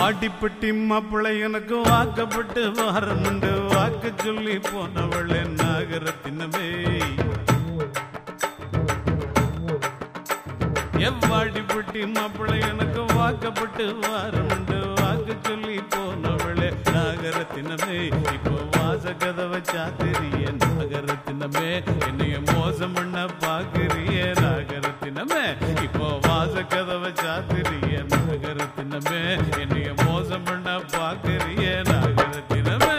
வாடிப்பட்டி மாப்பிள்ளை எனக்கு வாக்கப்பட்டு வாரமுண்டு வாக்கு சொல்லி போனவளே நாகரத்தினமே எவ்வாடிப்பட்டி மாப்பிள்ளை எனக்கு வாக்கப்பட்டு வாரமுண்டு வாக்கு சொல்லி போனவளே நாகரத்தினமே இப்போ வாச கதவை சாத்திரிய நாகரத்தினமே என்னைய மோசம் பண்ண பாக்குறிய நாகரத்தினமே இப்போ வாச கதவை சாத்திரிய நாகரத்தினமே என்னைய மோசம் பண்ண பாக்குறிய நாகரத்தினமே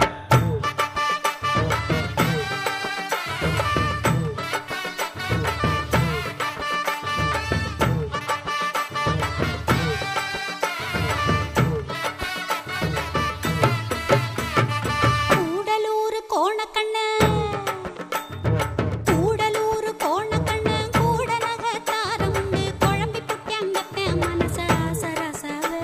கூடலூர் கோணக்கண்ண கூடலூர் கோணக்கண்ண கூட நகத்தாரமுண்டு குழம்பி புட்டியங்கத்த மனச சரசவே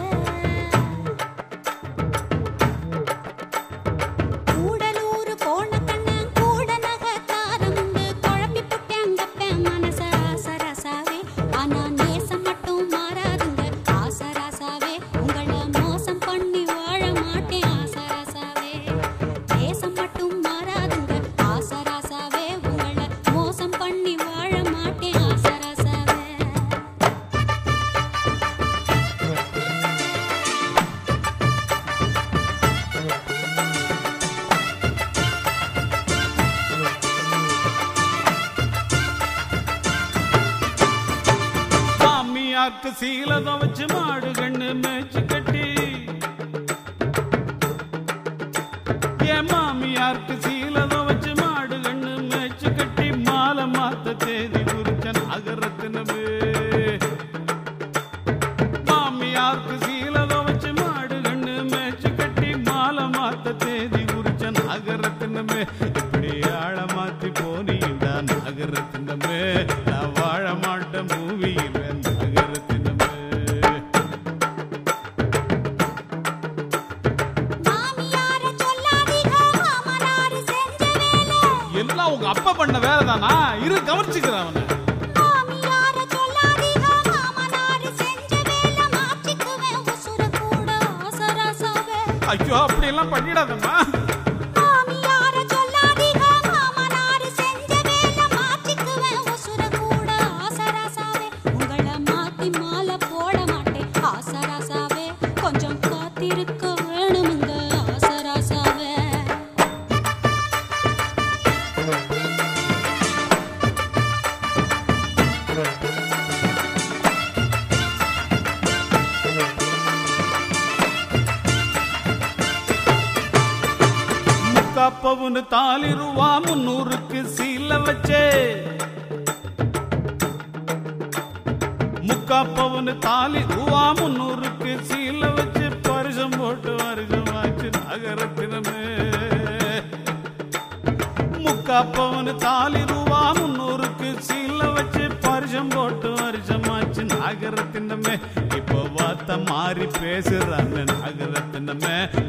கூடலூர் கோணக்கண்ண கூட நகத்தாரமுண்டு குழம்பி புட்டியங்கத்த மனச சரசவே ஆனா நேசம் மட்டும் மாறாதுங்க ஆசராசாவே உங்களை மோசம் பண்ணி வாழ மாட்டேன் ஆசராசாவே தேசம் மட்டும் மாறாதுங்க ஆசராசாவே உங்களை மோசம் பண்ணி வாழ மாட்டேன் ஆசராசாவே மாமியாக்கு சீலதம் வச்சு மாடு கண்ணு மேய்ச்சி கட்டி என் மாமியாருக்கு சீலதம் வச்சு மாடு கண்ணு மேய்ச்சி கட்டி மாலை மாத்த தேதி குறிச்ச நாகரத்தினமே மாமியாருக்கு சீலதம் வச்சு மாடு கண்ணு மேய்ச்சி கட்டி மாலை மாத்த தேதி குறிச்ச நாகரத்தினமே இப்படி ஆழ மாத்தி போனீண்டா நாகரத்தினமே நான் வாழ மாட்டேன் பூமியில் நாகரத்தினமே மாமியார சொல்லாதீங்க மாமனார் செஞ்ச வேலை எல்லாம் உங்க அப்பா பண்ண வேலை தானா இரு கவனிச்சுக்கிறேன் அவனை மாமியார சொல்லாதீங்க மாமனார் செஞ்ச வேலை மாற்றிக்குவேன் உசுர கூட ஆசராசாவே ஐயோ அப்படி எல்லாம் பண்ணிடாதம்மா மாமியார சொல்லாதீங்க மாமனார் செஞ்ச வேலை மாற்றிக்குவேன் உசுர கூட ஆசராசாவே உங்களை மாத்தி மாலை போட மாட்டேன் ஆசராசாவே கொஞ்சம் காத்திருக்க வேணுமுங்க ஆசராசாவே முக்காப்பவுன்னு தாலி ரூபா முன்னூறுக்கு சீல வச்சே முக்காப்பவுன்னு தாலி ரூபா முன்னூறுக்கு சீல வச்சு பரிசம் போட்டு வருஷமாச்சு நகரத்தினமே முக்காப்பவனு தாலி ரூபா முன்னூறுக்கு சீல வச்சு பரிசம் போட்டு வருஷமாச்சு நாகரத்தினமே இப்போ வார்த்தை மாறி பேசுறாங்க நாகரத்தினமே